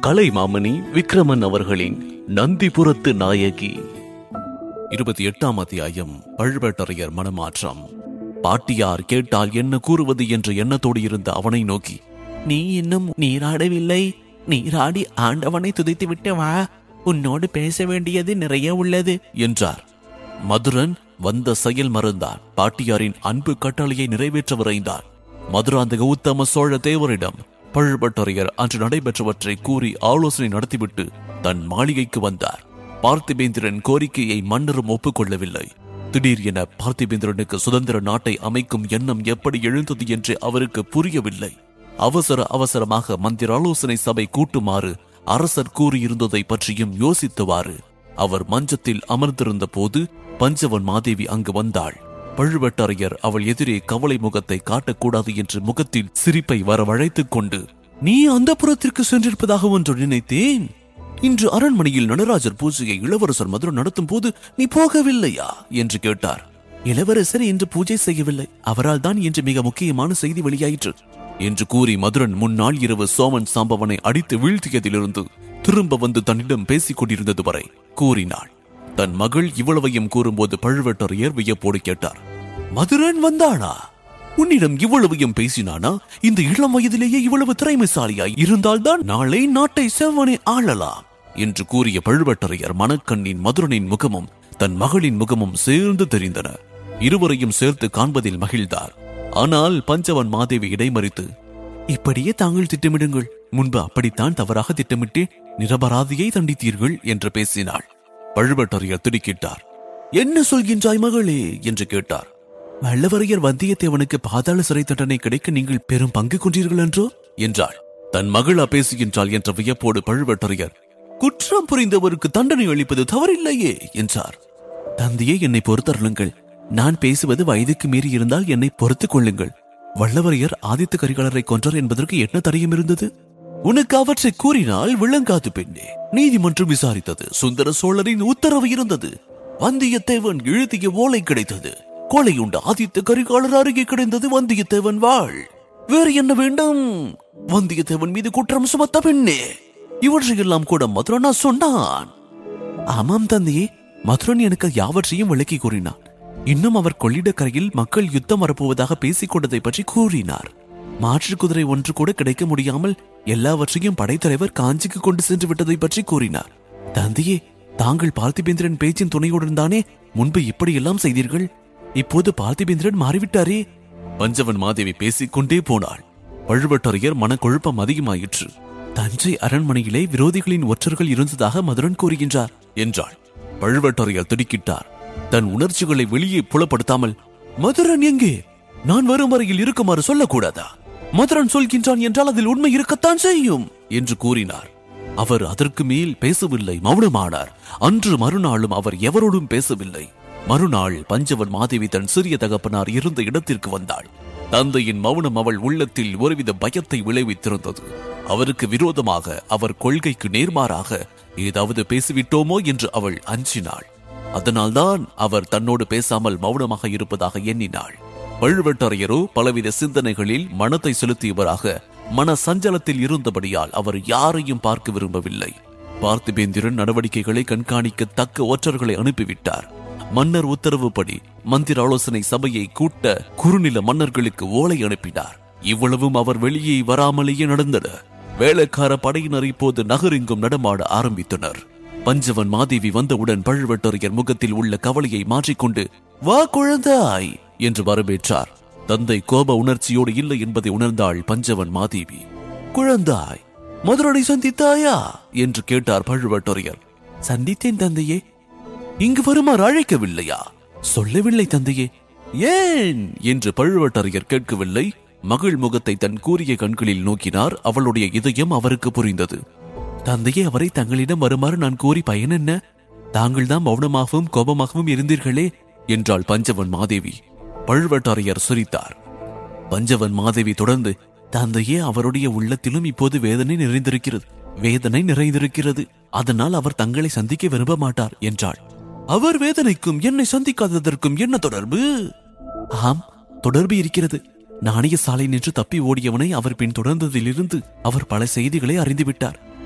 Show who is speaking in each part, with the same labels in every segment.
Speaker 1: கலைமாமணி விக்ரமன் அவர்களின் நந்திபுரத்து நாயகி இருபத்தி எட்டாம் அத்தியாயம் பழுவேட்டரையர் மனமாற்றம் பாட்டியார் கேட்டால் என்ன கூறுவது என்ற எண்ணத்தோடு இருந்த அவனை நோக்கி
Speaker 2: நீ இன்னும் நீராடவில்லை நீராடி ஆண்டவனை துதித்து விட்டு வா உன்னோடு பேச வேண்டியது நிறைய உள்ளது
Speaker 1: என்றார் மதுரன் வந்த செயல் மறந்தான் பாட்டியாரின் அன்பு கட்டளையை நிறைவேற்ற விரைந்தான் மதுராந்தக உத்தம சோழ தேவரிடம் பழுவட்டரையர் அன்று நடைபெற்றவற்றை கூறி ஆலோசனை நடத்திவிட்டு தன் மாளிகைக்கு வந்தார் பார்த்திபேந்திரன் கோரிக்கையை மன்னரும் ஒப்புக்கொள்ளவில்லை திடீர் என பார்த்திபேந்திரனுக்கு சுதந்திர நாட்டை அமைக்கும் எண்ணம் எப்படி எழுந்தது என்று அவருக்கு புரியவில்லை அவசர அவசரமாக மந்திர ஆலோசனை சபை கூட்டுமாறு அரசர் கூறியிருந்ததை பற்றியும் யோசித்தவாறு அவர் மஞ்சத்தில் அமர்ந்திருந்த போது பஞ்சவன் மாதேவி அங்கு வந்தாள் பழுவட்டரையர் அவள் எதிரே கவலை முகத்தை காட்டக்கூடாது என்று முகத்தில் சிரிப்பை வரவழைத்துக் கொண்டு நீ அந்த புறத்திற்கு சென்றிருப்பதாக ஒன்று நினைத்தேன் இன்று அரண்மனையில் நடராஜர் பூஜையை இளவரசர் மதுரம் நடத்தும் போது நீ போகவில்லையா என்று கேட்டார் இளவரசர் இன்று பூஜை செய்யவில்லை அவரால் தான் இன்று மிக முக்கியமான செய்தி வெளியாயிற்று என்று கூறி மதுரன் முன்னாள் இரவு சோமன் சாம்பவனை அடித்து வீழ்த்தியதிலிருந்து திரும்ப வந்து தன்னிடம் பேசிக் கொண்டிருந்தது வரை கூறினாள் தன் மகள் இவ்வளவையும் கூறும்போது பழுவேட்டரையர் வியப்போடு கேட்டார் மதுரன் வந்தானா உன்னிடம் இவ்வளவையும் பேசினானா இந்த இளம் வயதிலேயே இவ்வளவு திறமைசாலியாய் இருந்தால்தான் நாளை நாட்டை செவ்வனே ஆளலாம் என்று கூறிய பழுவேட்டரையர் மணக்கண்ணின் மதுரனின் முகமும் தன் மகளின் முகமும் சேர்ந்து தெரிந்தன இருவரையும் சேர்த்து காண்பதில் மகிழ்ந்தார் ஆனால் பஞ்சவன் மாதேவி இடைமறித்து இப்படியே தாங்கள் திட்டமிடுங்கள் முன்பு அப்படித்தான் தவறாக திட்டமிட்டு நிரபராதியை தண்டித்தீர்கள் என்று பேசினாள் பழுவேட்டரையர் திடுக்கிட்டார் என்ன சொல்கின்றாய் மகளே என்று கேட்டார் வல்லவரையர் வந்தியத்தேவனுக்கு பாதாள சிறை தண்டனை கிடைக்க நீங்கள் பெரும் பங்கு கொண்டீர்கள் என்றோ என்றாள் தன் மகளா பேசுகின்றாள் என்ற வியப்போடு பழுவேட்டரையர் குற்றம் புரிந்தவருக்கு தண்டனை அளிப்பது தவறில்லையே என்றார் தந்தையே என்னை பொறுத்தருளுங்கள் நான் பேசுவது வயதுக்கு மீறி இருந்தால் என்னை பொறுத்துக் கொள்ளுங்கள் வல்லவரையர் ஆதித்த கரிகாலரை கொன்றார் என்பதற்கு என்ன தடையும் இருந்தது உனக்கு அவற்றை கூறினால் விளங்காது பெண்ணே நீதிமன்றம் விசாரித்தது சுந்தர சோழரின் உத்தரவு இருந்தது வந்தியத்தேவன் எழுதிய ஓலை கிடைத்தது கொலையுண்ட ஆதித்த கரிகாலர் அருகே கிடைந்தது வந்தியத்தேவன் வாழ் வேறு என்ன வேண்டும் வந்தியத்தேவன் மீது குற்றம் சுமத்த பெண்ணே இவற்றையெல்லாம் கூட மதுரனா சொன்னான் ஆமாம் தந்தையே மதுரன் எனக்கு யாவற்றையும் விளக்கி கூறினான் இன்னும் அவர் கொள்ளிடக்கரையில் மக்கள் யுத்தம் வரப்போவதாக பேசிக் கொண்டதை பற்றி கூறினார் மாற்று குதிரை ஒன்று கூட கிடைக்க முடியாமல் எல்லாவற்றையும் படைத்தலைவர் காஞ்சிக்கு கொண்டு சென்று விட்டதை பற்றி கூறினார் தந்தையே தாங்கள் பார்த்திபேந்திரன் பேச்சின் துணையுடன் தானே முன்பு இப்படியெல்லாம் செய்தீர்கள் இப்போது பார்த்திபேந்திரன் மாறிவிட்டாரே பஞ்சவன் மாதேவி பேசிக்கொண்டே போனாள் பழுவட்டரையர் மனக்குழப்பம் அதிகமாயிற்று தஞ்சை அரண்மனையிலே விரோதிகளின் ஒற்றர்கள் இருந்ததாக மதுரன் கூறுகின்றார் என்றாள் பழுவட்டரையர் திடுக்கிட்டார் தன் உணர்ச்சிகளை வெளியே புலப்படுத்தாமல் மதுரன் எங்கே நான் வரும் வரையில் இருக்குமாறு சொல்லக்கூடாதா மதுரன் சொல்கின்றான் என்றால் அதில் உண்மை இருக்கத்தான் செய்யும் என்று கூறினார் அவர் அதற்கு மேல் பேசவில்லை மௌனமானார் அன்று மறுநாளும் அவர் எவரோடும் பேசவில்லை மறுநாள் பஞ்சவன் மாதேவி தன் சிறிய தகப்பனார் இருந்த இடத்திற்கு வந்தாள் தந்தையின் மௌனம் அவள் உள்ளத்தில் ஒருவித பயத்தை விளைவித்திருந்தது அவருக்கு விரோதமாக அவர் கொள்கைக்கு நேர்மாறாக ஏதாவது பேசிவிட்டோமோ என்று அவள் அஞ்சினாள் அதனால்தான் அவர் தன்னோடு பேசாமல் மௌனமாக இருப்பதாக எண்ணினாள் பழுவட்டரையரோ பலவித சிந்தனைகளில் மனத்தை செலுத்தியவராக மன சஞ்சலத்தில் இருந்தபடியால் அவர் யாரையும் பார்க்க விரும்பவில்லை பார்த்திபேந்திரன் நடவடிக்கைகளை கண்காணிக்க தக்க ஒற்றர்களை அனுப்பிவிட்டார் மன்னர் உத்தரவுப்படி மந்திர ஆலோசனை சபையை கூட்ட குறுநில மன்னர்களுக்கு ஓலை அனுப்பினார் இவ்வளவும் அவர் வெளியே வராமலேயே நடந்தன வேலைக்கார படையினர் இப்போது நகரெங்கும் நடமாட ஆரம்பித்தனர் பஞ்சவன் மாதேவி வந்தவுடன் பழுவட்டரையர் முகத்தில் உள்ள கவலையை மாற்றிக்கொண்டு வா குழந்தாய் என்று வரவேற்றார் தந்தை கோப உணர்ச்சியோடு இல்லை என்பதை உணர்ந்தாள் பஞ்சவன் மாதேவி குழந்தாய் மதுரனை சந்தித்தாயா என்று கேட்டார் பழுவட்டரையர் சந்தித்தேன் தந்தையே இங்கு வருமாறு அழைக்கவில்லையா சொல்லவில்லை தந்தையே ஏன் என்று பழுவட்டரையர் கேட்கவில்லை மகள் முகத்தை தன் கூறிய கண்களில் நோக்கினார் அவளுடைய இதயம் அவருக்கு புரிந்தது தந்தையே அவரை தங்களிடம் வருமாறு நான் கூறி பயன் என்ன தாங்கள் தான் மௌனமாகவும் கோபமாகவும் இருந்தீர்களே என்றாள் பஞ்சவன் மாதேவி பழுவட்டரையர் சிரித்தார் பஞ்சவன் மாதேவி தொடர்ந்து தந்தையே அவருடைய உள்ளத்திலும் இப்போது வேதனை நிறைந்திருக்கிறது வேதனை நிறைந்திருக்கிறது அதனால் அவர் தங்களை சந்திக்க விரும்ப மாட்டார் என்றாள் அவர் வேதனைக்கும் என்னை சந்திக்காததற்கும் என்ன தொடர்பு ஆம் தொடர்பு இருக்கிறது நாணய சாலை நின்று தப்பி ஓடியவனை அவர் பின் தொடர்ந்ததிலிருந்து அவர் பல செய்திகளை அறிந்துவிட்டார்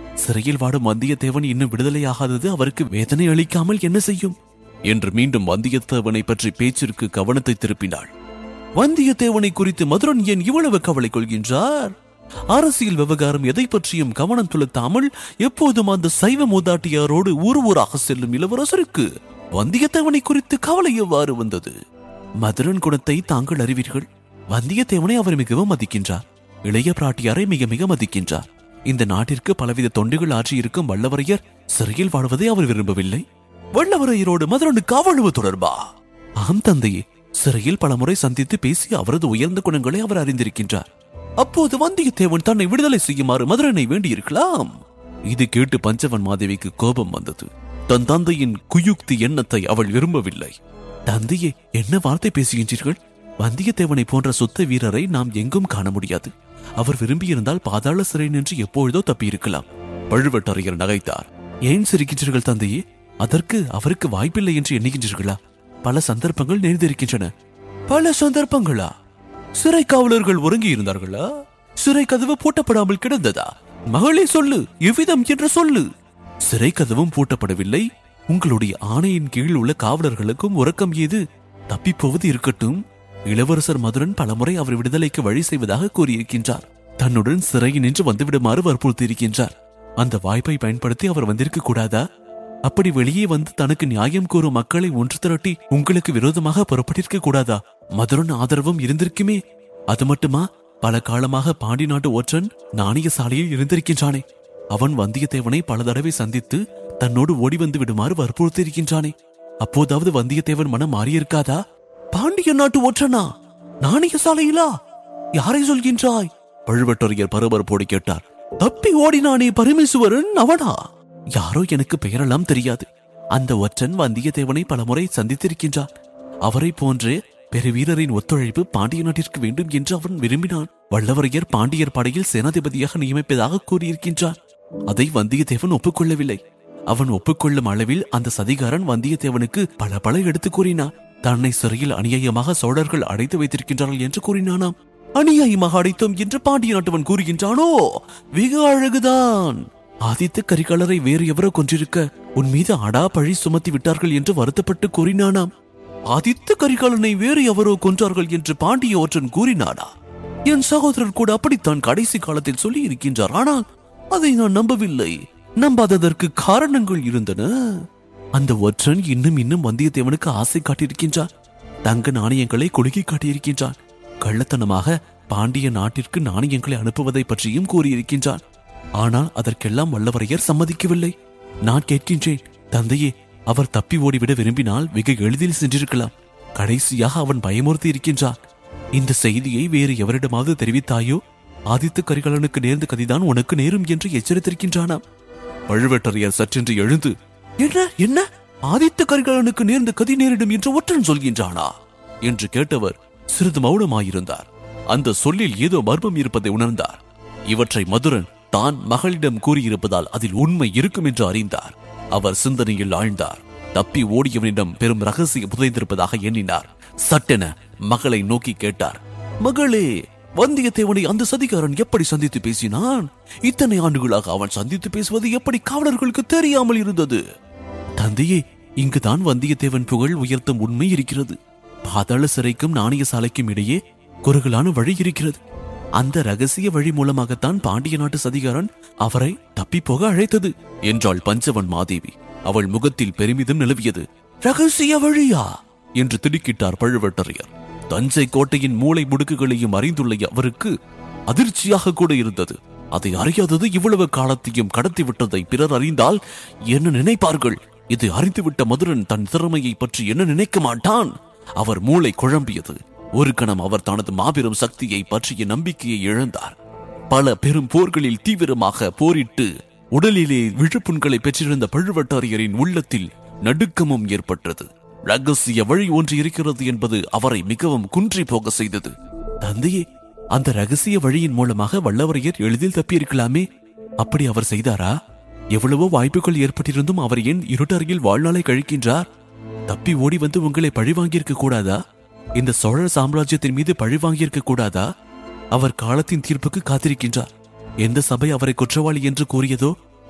Speaker 1: சிறையில் வாடும் வந்தியத்தேவன் இன்னும் விடுதலையாகாதது அவருக்கு வேதனை அளிக்காமல் என்ன செய்யும் என்று மீண்டும் வந்தியத்தேவனை பற்றி பேச்சிற்கு கவனத்தை திருப்பினாள் வந்தியத்தேவனை குறித்து மதுரன் ஏன் இவ்வளவு கவலை கொள்கின்றார் அரசியல் விவகாரம் எதை பற்றியும் கவனம் செலுத்தாமல் எப்போதும் அந்த சைவ மூதாட்டியாரோடு ஊர் ஊராக செல்லும் இளவரசருக்கு வந்தியத்தேவனை குறித்து கவலை எவ்வாறு வந்தது மதுரன் குணத்தை தாங்கள் அறிவீர்கள் வந்தியத்தேவனை அவர் மிகவும் மதிக்கின்றார் இளைய பிராட்டியாரை மிக மிக மதிக்கின்றார் இந்த நாட்டிற்கு பலவித தொண்டுகள் ஆற்றியிருக்கும் வல்லவரையர் சிறையில் வாழ்வதை அவர் விரும்பவில்லை வல்லவரையரோடு மதுரனுக்கு அவ்வளவு தொடர்பா ஆம் தந்தையே சிறையில் பலமுறை சந்தித்து பேசி அவரது உயர்ந்த குணங்களை அவர் அறிந்திருக்கின்றார் அப்போது வந்தியத்தேவன் தன்னை விடுதலை செய்யுமாறு மதுரனை வேண்டியிருக்கலாம் இது கேட்டு பஞ்சவன் மாதேவிக்கு கோபம் வந்தது தன் தந்தையின் குயுக்தி எண்ணத்தை அவள் விரும்பவில்லை தந்தையே என்ன வார்த்தை பேசுகின்றீர்கள் வந்தியத்தேவனை போன்ற சுத்த வீரரை நாம் எங்கும் காண முடியாது அவர் விரும்பியிருந்தால் பாதாள சிறை நின்று எப்பொழுதோ தப்பியிருக்கலாம் பழுவட்டரையர் நகைத்தார் ஏன் சிரிக்கின்றீர்கள் தந்தையே அதற்கு அவருக்கு வாய்ப்பில்லை என்று எண்ணுகின்றீர்களா பல சந்தர்ப்பங்கள் நேர்ந்திருக்கின்றன பல சந்தர்ப்பங்களா சிறை காவலர்கள் உறங்கி இருந்தார்களா சிறை கதவு பூட்டப்படாமல் கிடந்ததா மகளே சொல்லு எவ்விதம் என்று சொல்லு சிறை கதவும் பூட்டப்படவில்லை உங்களுடைய ஆணையின் கீழ் உள்ள காவலர்களுக்கும் உறக்கம் ஏது தப்பிப்போவது இருக்கட்டும் இளவரசர் மதுரன் பலமுறை அவர் விடுதலைக்கு வழி செய்வதாக கூறியிருக்கின்றார் தன்னுடன் சிறையில் நின்று வந்துவிடுமாறு வற்புறுத்தியிருக்கின்றார் அந்த வாய்ப்பை பயன்படுத்தி அவர் வந்திருக்க கூடாதா அப்படி வெளியே வந்து தனக்கு நியாயம் கூறும் மக்களை ஒன்று திரட்டி உங்களுக்கு விரோதமாக புறப்பட்டிருக்க கூடாதா மதுரன் ஆதரவும் இருந்திருக்குமே அது மட்டுமா பல காலமாக பாண்டி நாட்டு ஒற்றன் நாணய சாலையில் இருந்திருக்கின்றானே அவன் வந்தியத்தேவனை பல தடவை சந்தித்து தன்னோடு ஓடி வந்து விடுமாறு வற்புறுத்தியிருக்கின்றானே அப்போதாவது வந்தியத்தேவன் மனம் மாறியிருக்காதா பாண்டிய நாட்டு ஒற்றனா நாணய சாலையிலா யாரை சொல்கின்றாய் பழுவட்டரையர் பரபரப்போடு கேட்டார் தப்பி ஓடினானே பரமேசுவரன் அவனா யாரோ எனக்கு பெயரெல்லாம் தெரியாது அந்த ஒற்றன் வந்தியத்தேவனை பலமுறை சந்தித்திருக்கின்றான் அவரை போன்றே பெருவீரரின் ஒத்துழைப்பு பாண்டிய நாட்டிற்கு வேண்டும் என்று அவன் விரும்பினான் வல்லவரையர் பாண்டியர் படையில் சேனாதிபதியாக நியமிப்பதாக கூறியிருக்கின்றான் அதை வந்தியத்தேவன் ஒப்புக்கொள்ளவில்லை அவன் ஒப்புக்கொள்ளும் அளவில் அந்த சதிகாரன் வந்தியத்தேவனுக்கு பல பல எடுத்துக் கூறினான் தன்னை சிறையில் அநியாயமாக சோழர்கள் அடைத்து வைத்திருக்கின்றார்கள் என்று கூறினானாம் அநியாயமாக அடைத்தோம் என்று பாண்டிய நாட்டவன் கூறுகின்றானோ வெகு அழகுதான் ஆதித்த கரிகாலரை வேறு எவரோ கொன்றிருக்க உன் மீது அடா பழி சுமத்தி விட்டார்கள் என்று வருத்தப்பட்டு கூறினானாம் ஆதித்த கரிகாலனை வேறு எவரோ கொன்றார்கள் என்று பாண்டிய ஒற்றன் கூறினானா என் சகோதரர் கூட அப்படித்தான் கடைசி காலத்தில் சொல்லி இருக்கின்றார் ஆனால் அதை நான் நம்பவில்லை நம்பாததற்கு காரணங்கள் இருந்தன அந்த ஒற்றன் இன்னும் இன்னும் வந்தியத்தேவனுக்கு ஆசை காட்டியிருக்கின்றான் தங்க நாணயங்களை கொழுகி காட்டியிருக்கின்றான் கள்ளத்தனமாக பாண்டிய நாட்டிற்கு நாணயங்களை அனுப்புவதை பற்றியும் கூறியிருக்கின்றான் ஆனால் அதற்கெல்லாம் வல்லவரையர் சம்மதிக்கவில்லை நான் கேட்கின்றேன் தந்தையே அவர் தப்பி ஓடிவிட விரும்பினால் மிக எளிதில் சென்றிருக்கலாம் கடைசியாக அவன் பயமுறுத்தி இருக்கின்றான் இந்த செய்தியை வேறு எவரிடமாவது தெரிவித்தாயோ ஆதித்த கரிகாலனுக்கு நேர்ந்த கதிதான் உனக்கு நேரும் என்று எச்சரித்திருக்கின்றானாம் பழுவேட்டரையர் சற்றென்று எழுந்து என்ன என்ன ஆதித்த கரிகாலனுக்கு நேர்ந்த கதி நேரிடும் என்று ஒற்றன் சொல்கின்றானா என்று கேட்டவர் சிறிது மௌனமாயிருந்தார் அந்த சொல்லில் ஏதோ மர்மம் இருப்பதை உணர்ந்தார் இவற்றை மதுரன் தான் மகளிடம் கூறியிருப்பதால் அதில் உண்மை இருக்கும் என்று அறிந்தார் அவர் சிந்தனையில் ஆழ்ந்தார் தப்பி ஓடியவனிடம் பெரும் ரகசியம் புதைந்திருப்பதாக எண்ணினார் சட்டென மகளை நோக்கி கேட்டார் மகளே வந்தியத்தேவனை அந்த சதிகாரன் எப்படி சந்தித்து பேசினான் இத்தனை ஆண்டுகளாக அவன் சந்தித்து பேசுவது எப்படி காவலர்களுக்கு தெரியாமல் இருந்தது தந்தையே இங்குதான் வந்தியத்தேவன் புகழ் உயர்த்தும் உண்மை இருக்கிறது பாதாள சிறைக்கும் நாணய சாலைக்கும் இடையே குறுகலான வழி இருக்கிறது அந்த ரகசிய வழி மூலமாகத்தான் பாண்டிய நாட்டு சதிகாரன் அவரை தப்பி போக அழைத்தது என்றாள் பஞ்சவன் மாதேவி அவள் முகத்தில் பெருமிதம் நிலவியது ரகசிய வழியா என்று திடுக்கிட்டார் பழுவேட்டரையர் தஞ்சை கோட்டையின் மூளை முடுக்குகளையும் அறிந்துள்ள அவருக்கு அதிர்ச்சியாக கூட இருந்தது அதை அறியாதது இவ்வளவு காலத்தையும் கடத்தி விட்டதை பிறர் அறிந்தால் என்ன நினைப்பார்கள் இது அறிந்துவிட்ட மதுரன் தன் திறமையை பற்றி என்ன நினைக்க மாட்டான் அவர் மூளை குழம்பியது ஒரு கணம் அவர் தனது மாபெரும் சக்தியை பற்றிய நம்பிக்கையை இழந்தார் பல பெரும் போர்களில் தீவிரமாக போரிட்டு உடலிலே விழுப்புண்களை பெற்றிருந்த பழுவட்டாரியரின் உள்ளத்தில் நடுக்கமும் ஏற்பட்டது ரகசிய வழி ஒன்று இருக்கிறது என்பது அவரை மிகவும் குன்றி போக செய்தது தந்தையே அந்த ரகசிய வழியின் மூலமாக வல்லவரையர் எளிதில் தப்பியிருக்கலாமே அப்படி அவர் செய்தாரா எவ்வளவோ வாய்ப்புகள் ஏற்பட்டிருந்தும் அவர் ஏன் இருட்டறையில் வாழ்நாளை கழிக்கின்றார் தப்பி ஓடி வந்து உங்களை பழி வாங்கியிருக்க கூடாதா இந்த சோழ சாம்ராஜ்யத்தின் மீது பழி வாங்கியிருக்க கூடாதா அவர் காலத்தின் தீர்ப்புக்கு காத்திருக்கின்றார் எந்த சபை அவரை குற்றவாளி என்று கூறியதோ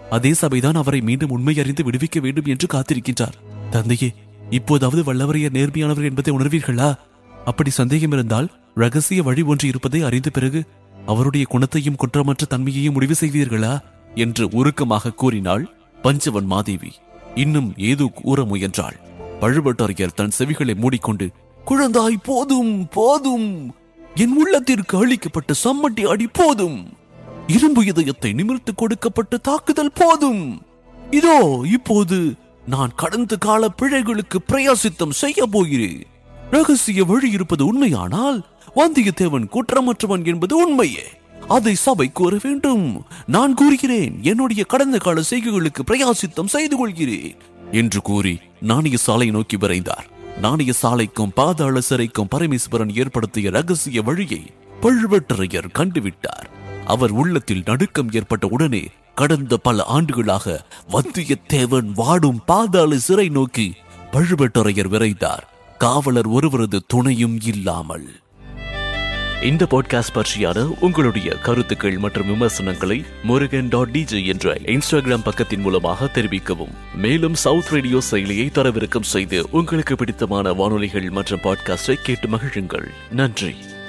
Speaker 1: அதே சபைதான் அவரை மீண்டும் உண்மை அறிந்து விடுவிக்க வேண்டும் என்று காத்திருக்கின்றார் தந்தையே இப்போதாவது வல்லவரையர் நேர்மையானவர் என்பதை உணர்வீர்களா அப்படி சந்தேகம் இருந்தால் ரகசிய வழி ஒன்று இருப்பதை அறிந்த பிறகு அவருடைய குணத்தையும் குற்றமற்ற தன்மையையும் முடிவு செய்வீர்களா என்று உருக்கமாக கூறினாள் பஞ்சவன் மாதேவி இன்னும் ஏதோ கூற முயன்றாள் பழுவட்டரையர் தன் செவிகளை மூடிக்கொண்டு குழந்தாய் போதும் போதும் என் உள்ளத்திற்கு அளிக்கப்பட்ட சம்மட்டி அடி போதும் இரும்பு இதயத்தை நிமிர்த்து கொடுக்கப்பட்ட தாக்குதல் போதும் இதோ இப்போது நான் கடந்த கால பிழைகளுக்கு பிரயாசித்தம் செய்ய போகிறேன் ரகசிய வழி இருப்பது உண்மையானால் வந்தியத்தேவன் குற்றமற்றவன் என்பது உண்மையே அதை சபை கூற வேண்டும் நான் கூறுகிறேன் என்னுடைய கடந்த கால செய்கைகளுக்கு பிரயாசித்தம் செய்து கொள்கிறேன் என்று கூறி நாணய சாலை நோக்கி விரைந்தார் நாணய சாலைக்கும் பாதாள சிறைக்கும் பரமேஸ்வரன் ஏற்படுத்திய ரகசிய வழியை பழுவேட்டரையர் கண்டுவிட்டார் அவர் உள்ளத்தில் நடுக்கம் ஏற்பட்ட உடனே கடந்த பல ஆண்டுகளாக வந்தியத்தேவன் வாடும் பாதாள சிறை நோக்கி பழுவேட்டரையர் விரைந்தார் காவலர் ஒருவரது துணையும் இல்லாமல் இந்த பாட்காஸ்ட் பற்றியான உங்களுடைய கருத்துக்கள் மற்றும் விமர்சனங்களை முருகன் டாட் டிஜே என்ற இன்ஸ்டாகிராம் பக்கத்தின் மூலமாக தெரிவிக்கவும் மேலும் சவுத் ரேடியோ செயலியை தரவிறக்கம் செய்து உங்களுக்கு பிடித்தமான வானொலிகள் மற்றும் பாட்காஸ்டை கேட்டு மகிழுங்கள் நன்றி